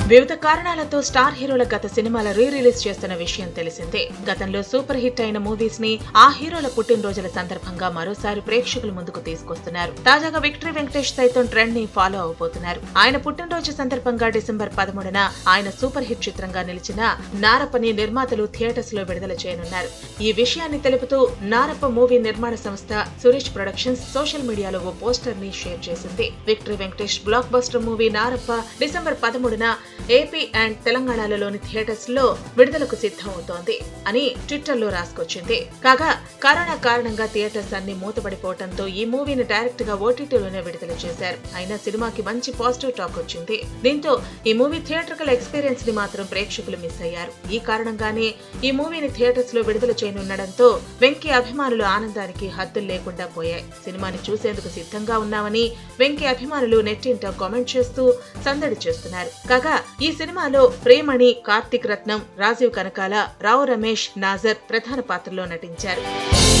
వివిధ కారణాలతో స్టార్ హీరోల గత సినిమాల రీ రిలీజ్ చేస్తున్న విషయం తెలిసిందే గతంలో సూపర్ హిట్ అయిన మూవీస్ ని ఆ హీరోల పుట్టినరోజుల సందర్భంగా మరోసారి ప్రేక్షకుల ముందుకు తీసుకొస్తున్నారు తాజాగా విక్టరీ వెంకటేష్ సైతం ట్రెండ్ ని ఫాలో అవబోతున్నారు ఆయన పుట్టినరోజు సందర్భంగా డిసెంబర్ పదమూడున ఆయన సూపర్ హిట్ చిత్రంగా నిలిచిన నారప్పని నిర్మాతలు థియేటర్స్ లో విడుదల చేయనున్నారు ఈ విషయాన్ని తెలుపుతూ నారప్ప మూవీ నిర్మాణ సంస్థ సురేష్ ప్రొడక్షన్స్ సోషల్ మీడియాలో ఓ పోస్టర్ ని షేర్ చేసింది victory Venkatesh blockbuster movie Narappa December పదమూడున ఏపీ అండ్ తెలంగాణలలోని థియేటర్స్ లో విడుదలకు సిద్ధమవుతోంది అని ట్విట్టర్ లో రాసుకొచ్చింది కాగా కరోనా కారణంగా థియేటర్స్ అన్ని మూతపడిపోవడంతో ఈ మూవీని డైరెక్ట్ గా ఓటీటీలోనే విడుదల చేశారు అయినా సినిమాకి మంచి పాజిటివ్ టాక్ వచ్చింది దీంతో ఈ మూవీ థియేటర్కల్ ఎక్స్పీరియన్స్ ని మాత్రం ప్రేక్షకులు మిస్ అయ్యారు ఈ కారణంగానే ఈ మూవీని థియేటర్స్ లో విడుదల చేయనుండడంతో వెంకీ అభిమానులు ఆనందానికి హద్దులు లేకుండా పోయాయి సినిమాని చూసేందుకు సిద్ధంగా ఉన్నామని వెంకీ అభిమానులు నెట్టింట కామెంట్ చేస్తూ సందడి చేస్తున్నారు కాగా ఈ సినిమాలో ప్రేమణి కార్తిక్ రత్నం రాజీవ్ కనకాల రావు రమేష్ నాజర్ ప్రధాన పాత్రలో నటించారు